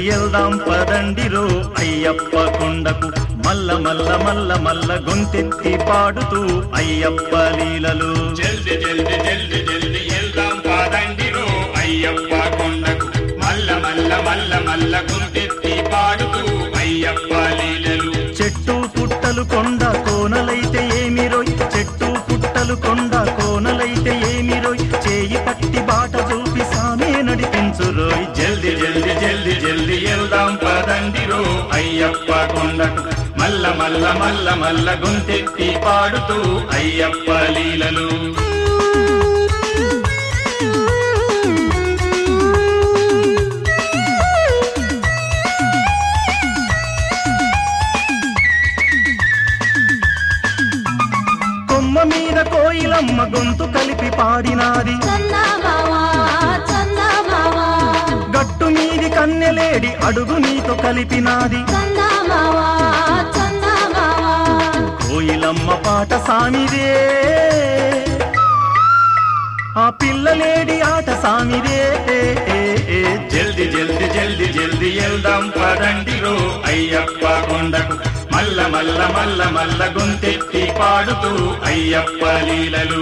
ఎల్దాం పదండిరో అయ్యప్ప కొండకు మల్ల మల్ల మల్ల మల్ల గొంతెత్తి పాడుతూ అయ్యప్ప లీలలు జల్ది జల్ది జల్ది జల్ది వెళ్దాం పాదండిరో అయ్యప్ప కొండకు మల్ల మల్ల మల్ల మల్ల గుంతెత్తి పాడుతూ అయ్యప్ప లీలలు చెట్టు పుట్టలు కొండ కోనలైతే ఏమిరోయ్ చెట్టు పుట్టలు కొండ కోనలైతే ఏమిరోయ్ చేయి పట్టి బాట చూపి సామే నడిపించురోయ్ జల్ది జల్ది జల్ది జల్ది వెళ్దాం పదండిరో అయ్యప్ప కొండకు మల్ల మల్ల మల్ల మల్ల గుంతెత్తి పాడుతూ అయ్యప్ప లీలలు కొమ్మ మీద కోయిలమ్మ గొంతు కలిపి పాడినాది చందమావా చందమావా గట్టు మీది కన్నెలేడి అడుగు నీతో కలిపినాది చందమావా చందమావా కోయిలమ్మ పాట సామిదే ఆ పిల్లలేడి ఆట సామిదే జల్ది జల్ది జల్ది జల్ది వెళ్దాం పదండిరో అయ్యప్ప కొండకు మల్ల మల్ల మల్ల మల్ల గొంతెత్తి పాడుతూ అయ్యప్ప లీలలు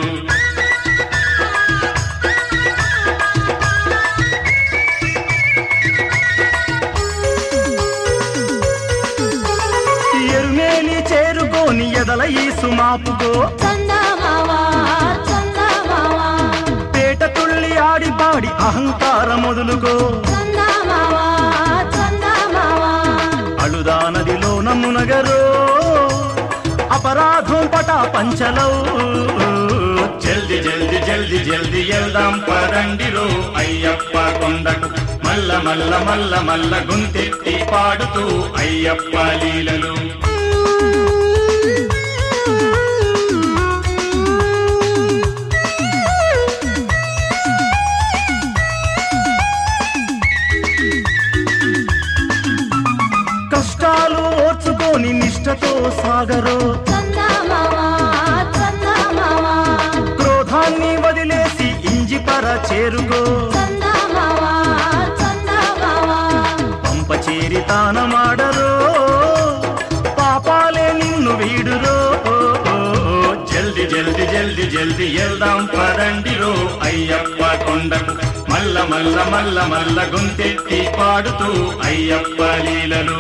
ఎరుమేలి చేరుకోని ఎదల ఈ సుమాపుగో చందమావా చందమావా పేట తుళ్ళి ఆడి పాడి అహంకార మొదలుగో చందమావా చందమావా అழுదా నదిలోన మునగరో అపరాధం పటా పంచలో జల్ది జల్ది జల్ది జల్ది వెళ్దాం పదండిరో అయ్యప్ప కొండకు మల్ల మల్ల మల్ల మల్ల గొంతెత్తి పాడుతూ అయ్యప్ప లీలలు కష్టాలు ఓర్చుకొని నిష్టతో సాగరో చందమావా చందమావా క్రోధాన్ని వదిలేసి ఇంజిపర చేరుగో చందమావా చందమావా పంప చేరి తానమాడరో పాపాలే నిన్ను వీడురో జల్ది జల్ది జల్ది జల్ది వెళ్దాం పదండిరో అయ్యప్ప కొండకు మల్ల మల్ల మల్ల మల్ల గొంతెత్తి పాడుతూ అయ్యప్ప లీలలు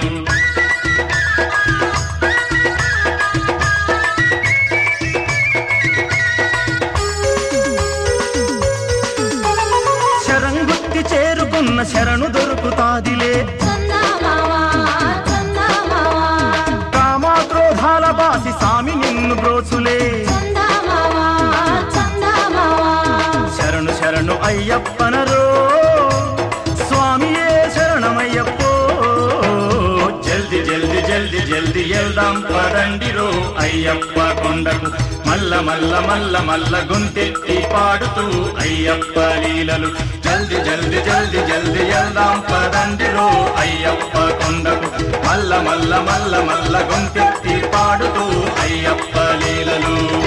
శరంగుత్తి చేరుకున్న శరణు దొరుకుతాదిలే చందమావా చందమావా కామా క్రోధాల బాసి సామి నిన్ను బ్రోచులే చందమావా చందమావా శరణు శరణు అయ్యప్పనరో స్వామియే శరణమయ్యప్పో జల్ది జల్ది జల్ది జల్ది వెళ్దాం పదండిరో అయ్యప్ప కొండకు మల్ల మల్ల మల్ల మల్ల గొంతెత్తి పాడుతూ అయ్యప్ప లీలలు జల్ది జల్ది జల్ది జల్ది వెళ్దాం పదండిరో అయ్యప్ప కొండకు మల్ల మల్ల మల్ల మల్ల గొంతెత్తి పాడుతూ అయ్యప్ప లీలలు